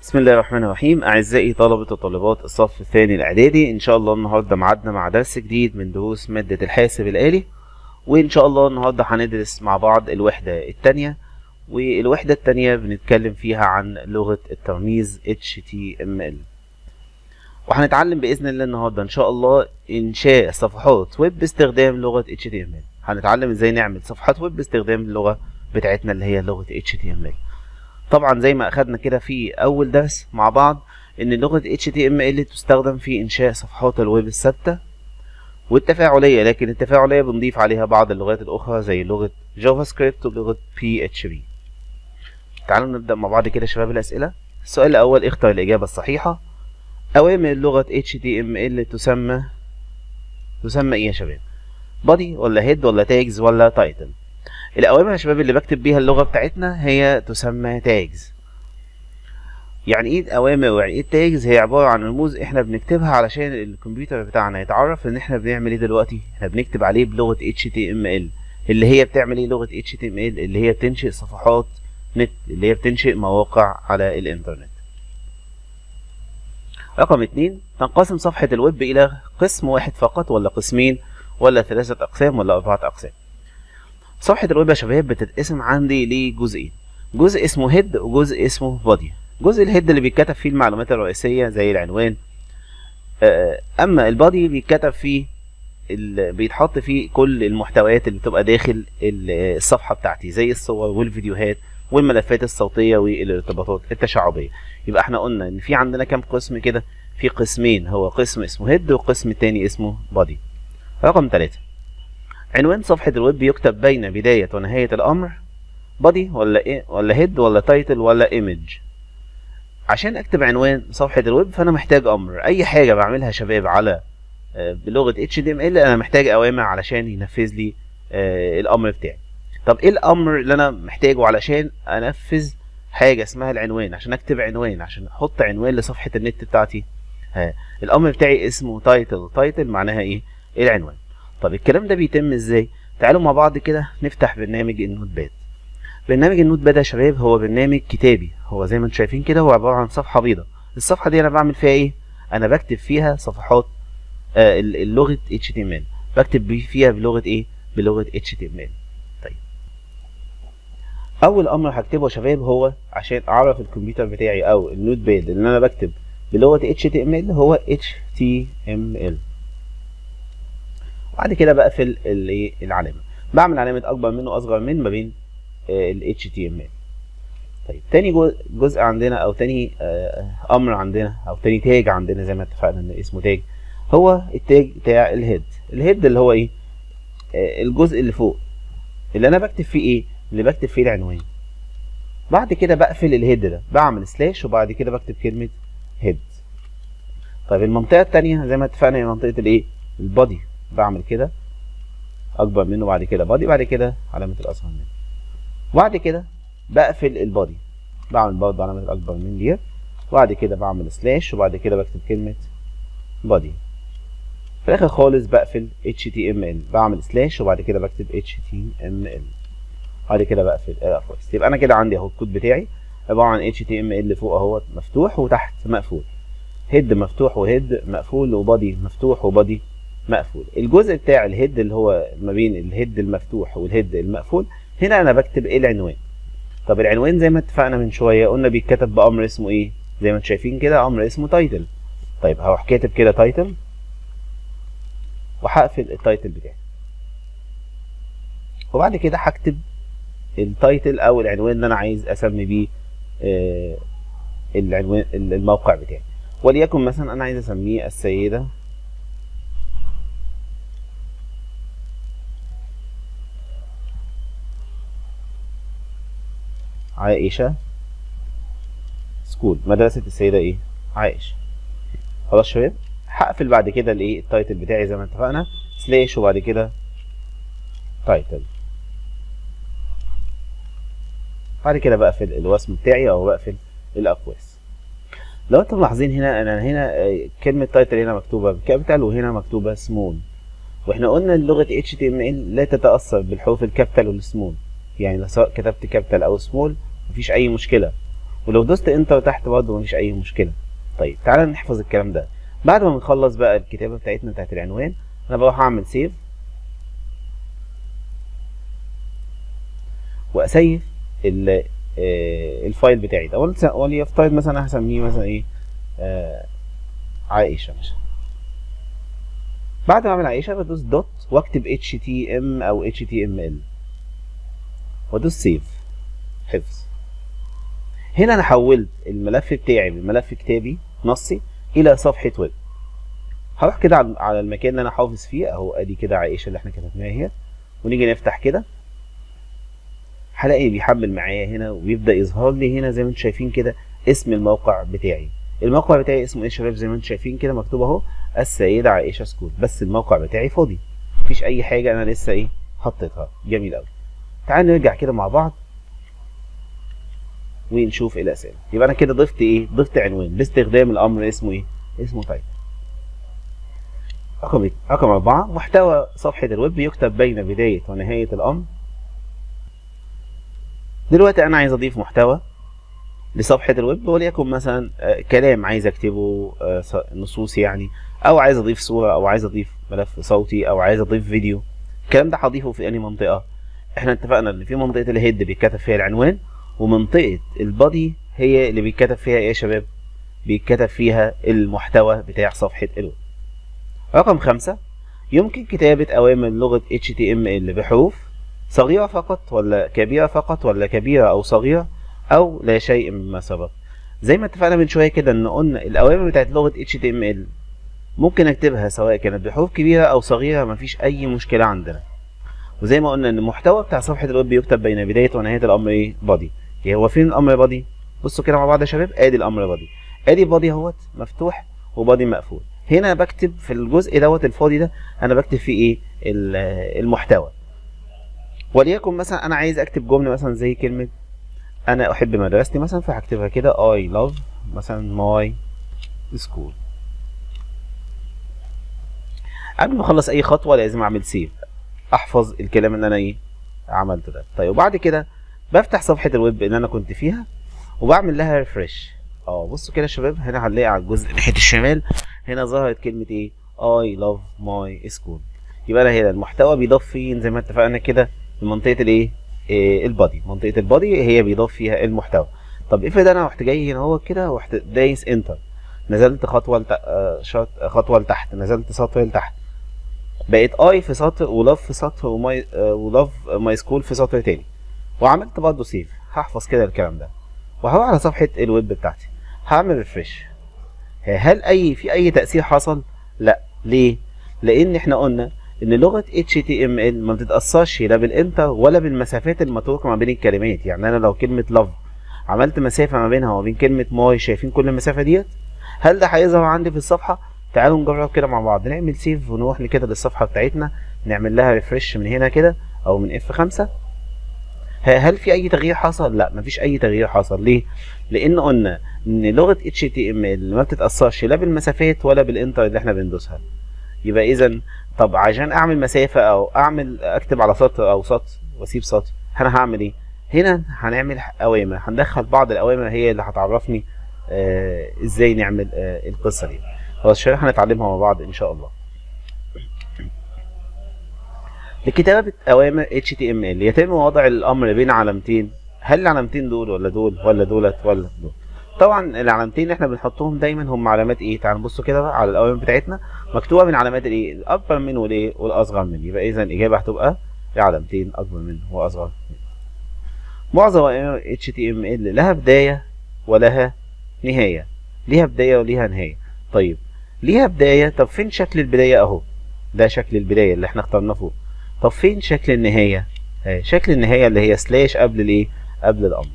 بسم الله الرحمن الرحيم أعزائي طلبة وطالبات الصف الثاني الإعدادي إن شاء الله النهاردة معادنا مع درس جديد من دروس مادة الحاسب الآلي وإن شاء الله النهاردة هندرس مع بعض الوحدة التانية والوحدة التانية بنتكلم فيها عن لغة الترميز HTML وهنتعلم بإذن الله النهاردة إن شاء الله إنشاء صفحات ويب باستخدام لغة HTML هنتعلم إزاي نعمل صفحات ويب باستخدام اللغة بتاعتنا اللي هي لغة HTML طبعا زي ما اخدنا كده في اول درس مع بعض ان لغة HTML تستخدم في انشاء صفحات الويب الثابتة والتفاعلية لكن التفاعلية بنضيف عليها بعض اللغات الاخرى زي لغة جافا سكريبت ولغة PHP تعالوا نبدأ مع بعض كده شباب الاسئلة السؤال الاول اختر الاجابة الصحيحة اوامر لغة HTML تسمى تسمى ايه يا شباب بادي ولا هيد ولا تاجز ولا تايتل الاوامر يا شباب اللي بكتب بيها اللغه بتاعتنا هي تسمى تاجز يعني ايه الاوامر ويعني ايه التاجز هي عباره عن رموز احنا بنكتبها علشان الكمبيوتر بتاعنا يتعرف ان احنا بنعمل ايه دلوقتي احنا بنكتب عليه بلغه HTML اللي هي بتعمل ايه لغه HTML اللي هي بتنشئ صفحات نت اللي هي بتنشئ مواقع على الانترنت رقم اتنين تنقسم صفحة الويب إلى قسم واحد فقط ولا قسمين ولا ثلاثة أقسام ولا أربعة أقسام صفحة الويب يا شباب بتتقسم عندي لجزئين جزء اسمه هيد وجزء اسمه بادي جزء الهيد اللي بيتكتب فيه المعلومات الرئيسية زي العنوان اما البادي بيتكتب فيه بيتحط فيه كل المحتويات اللي بتبقى داخل الصفحة بتاعتي زي الصور والفيديوهات والملفات الصوتية والارتباطات التشعبية يبقى احنا قلنا ان في عندنا كام قسم كده في قسمين هو قسم اسمه هيد وقسم تاني اسمه بادي رقم ثلاثة عنوان صفحة الويب يكتب بين بداية ونهاية الأمر بادي ولا إيه ولا هيد ولا تايتل ولا ايمج عشان اكتب عنوان صفحة الويب فانا محتاج امر اي حاجة بعملها شباب على بلغة HTML انا محتاج اوامر علشان ينفذ لي الامر بتاعي طب ايه الامر اللي انا محتاجه علشان انفذ حاجة اسمها العنوان عشان اكتب عنوان عشان احط عنوان لصفحة النت بتاعتي ها الامر بتاعي اسمه تايتل تايتل معناها ايه العنوان طب الكلام ده بيتم ازاي تعالوا مع بعض كده نفتح برنامج النوت باد برنامج النوت باد يا شباب هو برنامج كتابي هو زي ما انتم شايفين كده هو عباره عن صفحه بيضاء الصفحه دي انا بعمل فيها ايه انا بكتب فيها صفحات آه اللغه HTML بكتب فيها بلغه ايه بلغه HTML طيب اول امر هكتبه يا شباب هو عشان اعرف الكمبيوتر بتاعي او النوت باد اللي انا بكتب بلغه HTML هو HTML بعد كده بقفل العلامه بعمل علامه اكبر منه واصغر من ما بين ال HTML طيب تاني جزء عندنا او تاني امر عندنا او تاني تاج عندنا زي ما اتفقنا ان اسمه تاج هو التاج بتاع الهيد الهيد اللي هو ايه الجزء اللي فوق اللي انا بكتب فيه ايه اللي بكتب فيه العنوان بعد كده بقفل الهيد ده بعمل سلاش وبعد كده بكتب كلمه هيد طيب المنطقه التانية زي ما اتفقنا هي منطقه الايه البادي بعمل كده اكبر منه بعد كده بادي بعد كده علامه الاصغر منه وبعد كده بقفل البادي بعمل برضه علامه الاكبر من ديت وبعد كده بعمل سلاش وبعد كده بكتب كلمه بادي في الاخر خالص بقفل HTML بعمل سلاش وبعد كده بكتب HTML بعد كده بقفل الاقواس يبقى انا كده عندي اهو الكود بتاعي عباره عن HTML فوق اهوت مفتوح وتحت مقفول هيد مفتوح وهيد مقفول وبادي مفتوح وبادي مقفول الجزء بتاع الهيد اللي هو ما بين الهيد المفتوح والهيد المقفول هنا انا بكتب ايه العنوان طب العنوان زي ما اتفقنا من شويه قلنا بيتكتب بامر اسمه ايه زي ما انتم شايفين كده امر اسمه تايتل طيب هروح كاتب كده تايتل وهقفل التايتل بتاعي وبعد كده هكتب التايتل او العنوان اللي انا عايز اسمي بيه آه العنوان الموقع بتاعي وليكن مثلا انا عايز اسميه السيده عائشة سكول مدرسة السيدة ايه عائشة خلاص شباب هقفل بعد كده الايه التايتل بتاعي زي ما اتفقنا سلاش وبعد كده تايتل بعد كده بقفل الوسم بتاعي او بقفل الاقواس لو انتم ملاحظين هنا انا هنا كلمة تايتل هنا مكتوبة بكابيتال وهنا مكتوبة سمول واحنا قلنا لغة HTML لا تتأثر بالحروف الكابيتال والسمول يعني سواء كتبت كابيتال او سمول مفيش اي مشكله ولو دوست انتر تحت برضه مفيش اي مشكله طيب تعالى نحفظ الكلام ده بعد ما نخلص بقى الكتابه بتاعتنا بتاعت العنوان انا بروح اعمل سيف واسيف ال- آه، الفايل بتاعي ده ولس- وليفترض مثلا هسميه مثلا ايه آه عائشه مثلا بعد ما اعمل عائشه بدوس دوت واكتب اتش تي ام او اتش تي ام ال وادوس سيف حفظ هنا انا حولت الملف بتاعي من ملف كتابي نصي الى صفحه ويب هروح كده على على المكان اللي انا حافظ فيه اهو ادي كده عائشه اللي احنا كتبناها اهي ونيجي نفتح كده هلاقي بيحمل معايا هنا وبيبدا يظهر لي هنا زي ما انتم شايفين كده اسم الموقع بتاعي الموقع بتاعي اسمه ايه يا شباب زي ما انتم شايفين كده مكتوب اهو السيده عائشه سكول بس الموقع بتاعي فاضي مفيش اي حاجه انا لسه ايه حطيتها جميل قوي تعال نرجع كده مع بعض ونشوف ايه الاسئله يبقى انا كده ضفت ايه ضفت عنوان باستخدام الامر اسمه ايه اسمه تايب رقم إيه؟ رقم أربعة محتوى صفحة الويب يكتب بين بداية ونهاية الأمر دلوقتي أنا عايز أضيف محتوى لصفحة الويب وليكن مثلا آه، كلام عايز أكتبه آه، ص- نصوص يعني أو عايز أضيف صورة أو عايز أضيف ملف صوتي أو عايز أضيف فيديو الكلام ده هضيفه في أي منطقة احنا اتفقنا ان في منطقة الهيد بيتكتب فيها العنوان ومنطقة البادي هي اللي بيتكتب فيها ايه يا شباب بيتكتب فيها المحتوى بتاع صفحة الويب رقم خمسة يمكن كتابة أوامر لغة HTML بحروف صغيرة فقط ولا كبيرة فقط ولا كبيرة أو صغيرة أو لا شيء مما سبق زي ما اتفقنا من شوية كده إن قلنا الأوامر بتاعت لغة HTML ممكن أكتبها سواء كانت بحروف كبيرة أو صغيرة مفيش أي مشكلة عندنا وزي ما قلنا إن المحتوى بتاع صفحة الويب بيكتب بين بداية ونهاية الأمر إيه بادي يعني هو فين الأمر بادي بصوا كده مع بعض يا شباب آدي الأمر بادي آدي بادي اهوت مفتوح وبادي مقفول هنا بكتب في الجزء دوت الفاضي ده انا بكتب فيه ايه ال- المحتوى وليكن مثلا انا عايز اكتب جمله مثلا زي كلمه انا احب مدرستي مثلا فهكتبها كده I love مثلا my school قبل ما اخلص اي خطوه لازم اعمل سيف احفظ الكلام اللي انا ايه عملته ده طيب وبعد كده بفتح صفحه الويب اللي انا كنت فيها وبعمل لها ريفرش اه بصوا كده يا شباب هنا هنلاقي على الجزء ناحيه الشمال هنا ظهرت كلمه ايه I love my school يبقى انا هنا المحتوى بيضاف فين زي ما اتفقنا كده لمنطقه الايه إيه البادي منطقه البادي هي بيضاف فيها المحتوى طب افرض انا رحت جاي هنا هو كده ورحت دايس انتر نزلت خطوه لت... آه، شط... خطوه لتحت نزلت سطر لتحت بقيت اي في سطر ولاف في سطر وماي آه، ولاف ماي سكول في سطر تاني وعملت برضه سيف هحفظ كده الكلام ده وهروح على صفحه الويب بتاعتي هعمل ريفرش هل اي في اي تاثير حصل لا ليه لان احنا قلنا ان لغه HTML ما بتتاثرش لا بالانتر ولا بالمسافات المتروكه ما بين الكلمات يعني انا لو كلمه love عملت مسافه ما بينها وما بين كلمه ماي شايفين كل المسافه ديت هل ده هيظهر عندي في الصفحه تعالوا نجرب كده مع بعض نعمل سيف ونروح كده للصفحه بتاعتنا نعمل لها ريفرش من هنا كده او من F5 ه- هل في اي تغيير حصل لا مفيش اي تغيير حصل ليه لان قلنا ان لغه HTML ما بتتاثرش لا بالمسافات ولا بالانتر اللي احنا بندوسها يبقى اذا طب عشان اعمل مسافه او اعمل اكتب على سطر او سطر واسيب سطر انا هعمل ايه هنا هنعمل اوامر هندخل بعض الاوامر هي اللي هتعرفني آه ازاي نعمل آه القصه دي خلاص شويه هنتعلمها مع بعض ان شاء الله لكتابة أوامر HTML يتم وضع الأمر بين علامتين هل العلامتين دول ولا دول ولا دولت ولا دول طبعا العلامتين اللي احنا بنحطهم دايما هم علامات ايه تعالوا نبصوا كده بقى على الأوامر بتاعتنا مكتوبة من علامات الايه الأكبر من والايه والأصغر من يبقى إذا الإجابة هتبقى علامتين أكبر من وأصغر من معظم أوامر HTML لها بداية ولها نهاية ليها بداية وليها نهاية طيب ليها بداية طب فين شكل البداية أهو ده شكل البداية اللي احنا اخترناه فوق طب فين شكل النهاية؟ آه، شكل النهاية اللي هي سلاش قبل الايه؟ قبل الأمر.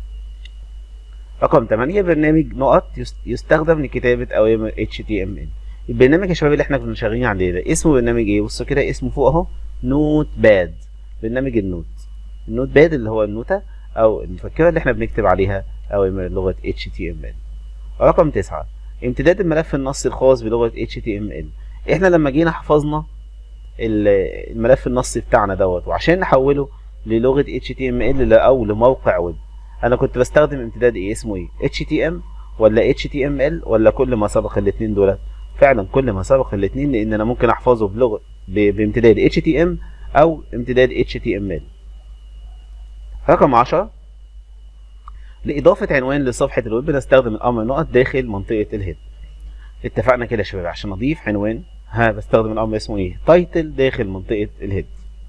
رقم 8 برنامج نقط يست- يستخدم لكتابة أوامر HTML. البرنامج يا شباب اللي احنا كنا شغالين عليه ده اسمه برنامج ايه؟ بصوا كده اسمه فوق اهو نوت باد برنامج النوت. النوت باد اللي هو النوتة أو المفكرة اللي احنا بنكتب عليها أوامر لغة HTML. رقم 9 امتداد الملف النصي الخاص بلغة HTML. احنا لما جينا حفظنا ال- الملف النصي بتاعنا دوت وعشان نحوله للغه HTML ل- او لموقع ويب انا كنت بستخدم امتداد ايه اسمه ايه HTML ولا HTML ولا كل ما سبق الاثنين دول فعلا كل ما سبق الاثنين لان انا ممكن احفظه بلغه ب- بامتداد HTML او امتداد HTML رقم 10 لإضافة عنوان لصفحة الويب نستخدم الأمر نقط داخل منطقة الهيد اتفقنا كده يا شباب عشان أضيف عنوان ها بستخدم الأمر اسمه إيه تايتل داخل منطقة الهيد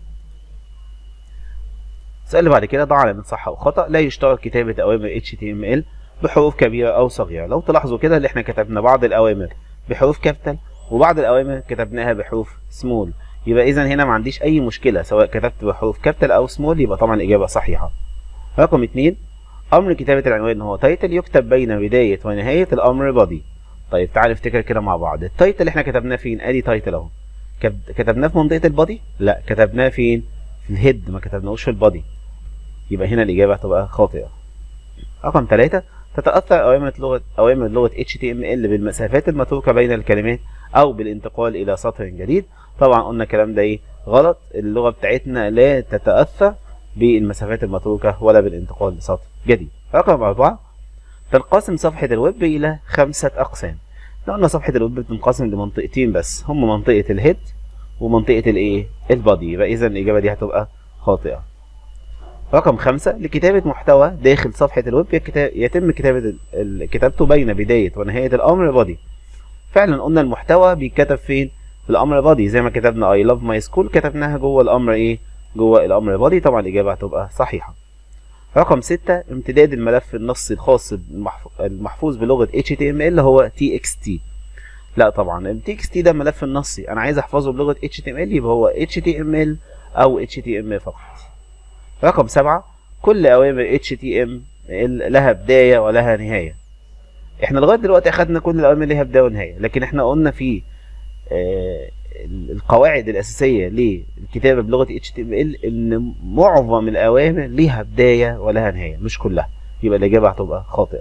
السؤال اللي بعد كده ضع علامة صح أو خطأ لا يشترط كتابة أوامر HTML بحروف كبيرة أو صغيرة لو تلاحظوا كده اللي احنا كتبنا بعض الأوامر بحروف كابيتال وبعض الأوامر كتبناها بحروف سمول يبقى إذا هنا ما عنديش أي مشكلة سواء كتبت بحروف كابيتال أو سمول يبقى طبعا الإجابة صحيحة رقم اتنين امر كتابة العنوان هو تايتل يكتب بين بداية ونهاية الامر بادي طيب تعال نفتكر كده مع بعض التايتل احنا كتبناه فين ادي تايتل اهو كب- كتبناه في منطقة البادي لا كتبناه فين في الهيد ما كتبناهوش في البادي يبقى هنا الاجابة هتبقى خاطئة رقم ثلاثة تتأثر أوامر لغة أوامر لغة HTML بالمسافات المتروكة بين الكلمات أو بالانتقال إلى سطر جديد طبعا قلنا الكلام ده إيه غلط اللغة بتاعتنا لا تتأثر بالمسافات المتروكة ولا بالانتقال لسطر جديد رقم أربعة تنقسم صفحة الويب إلى خمسة أقسام لو قلنا صفحة الويب بتنقسم لمنطقتين بس هم منطقة الهيد ومنطقة الإيه البادي يبقى إذا الإجابة دي هتبقى خاطئة رقم خمسة لكتابة محتوى داخل صفحة الويب يكتا- يتم كتابة ال- ال- كتابته بين بداية ونهاية الأمر بادي فعلا قلنا المحتوى بيتكتب فين في الأمر بادي زي ما كتبنا I love my school كتبناها جوه الأمر إيه جوه الأمر بادي طبعا الإجابة هتبقى صحيحة رقم ستة امتداد الملف النصي الخاص بالمحف- المحفوظ بلغة HTML هو TXT لا طبعا ال TXT ده ملف النصي انا عايز احفظه بلغة HTML يبقى هو HTML او HTML فقط رقم سبعة كل اوامر HTML لها بداية ولها نهاية احنا لغاية دلوقتي اخدنا كل الاوامر ليها بداية ونهاية لكن احنا قلنا في آه، القواعد الأساسية للكتابة بلغة HTML إن معظم الأوامر ليها بداية ولها نهاية مش كلها يبقى الإجابة هتبقى خاطئة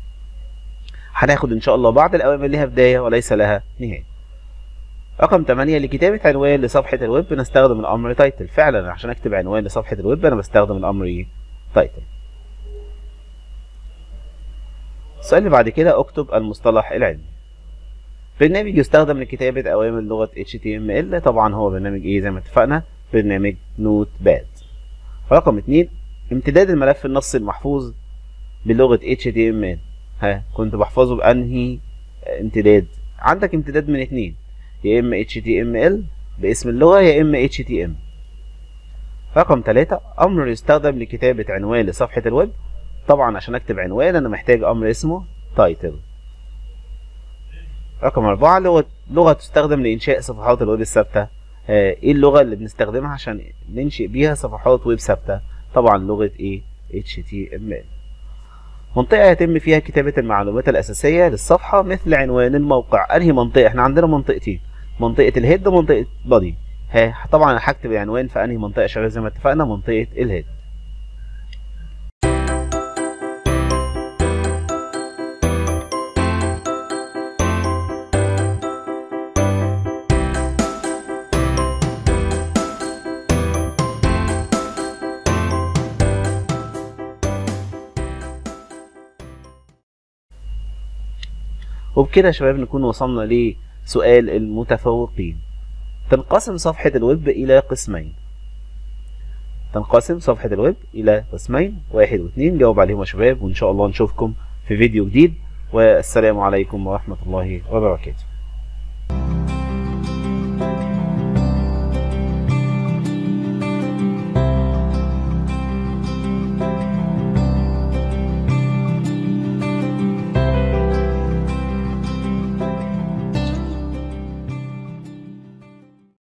هناخد إن شاء الله بعض الأوامر ليها بداية وليس لها نهاية رقم 8 لكتابة عنوان لصفحة الويب نستخدم الأمر تايتل فعلا عشان أكتب عنوان لصفحة الويب أنا بستخدم الأمر إيه تايتل السؤال اللي بعد كده اكتب المصطلح العلمي برنامج يستخدم لكتابة أوامر لغة HTML طبعا هو برنامج إيه زي ما اتفقنا برنامج نوت باد رقم اتنين امتداد الملف النصي المحفوظ بلغة HTML ها كنت بحفظه بأنهي امتداد عندك امتداد من اتنين يا إما HTML باسم اللغة يا إما HTML رقم تلاتة أمر يستخدم لكتابة عنوان لصفحة الويب طبعا عشان أكتب عنوان أنا محتاج أمر اسمه title رقم أربعة لغة لغة تستخدم لإنشاء صفحات الويب الثابتة آه، إيه اللغة اللي بنستخدمها عشان ننشئ بيها صفحات ويب ثابتة طبعا لغة إيه HTML منطقة يتم فيها كتابة المعلومات الأساسية للصفحة مثل عنوان الموقع أنهي منطقة إحنا عندنا منطقتين منطقة الهيد ومنطقة بادي ها طبعا أنا هكتب العنوان في أنهي منطقة شغال زي ما اتفقنا منطقة الهيد وبكده يا شباب نكون وصلنا لسؤال المتفوقين تنقسم صفحة الويب إلى قسمين تنقسم صفحة الويب إلى قسمين واحد واثنين جاوب عليهم يا شباب وإن شاء الله نشوفكم في فيديو جديد والسلام عليكم ورحمة الله وبركاته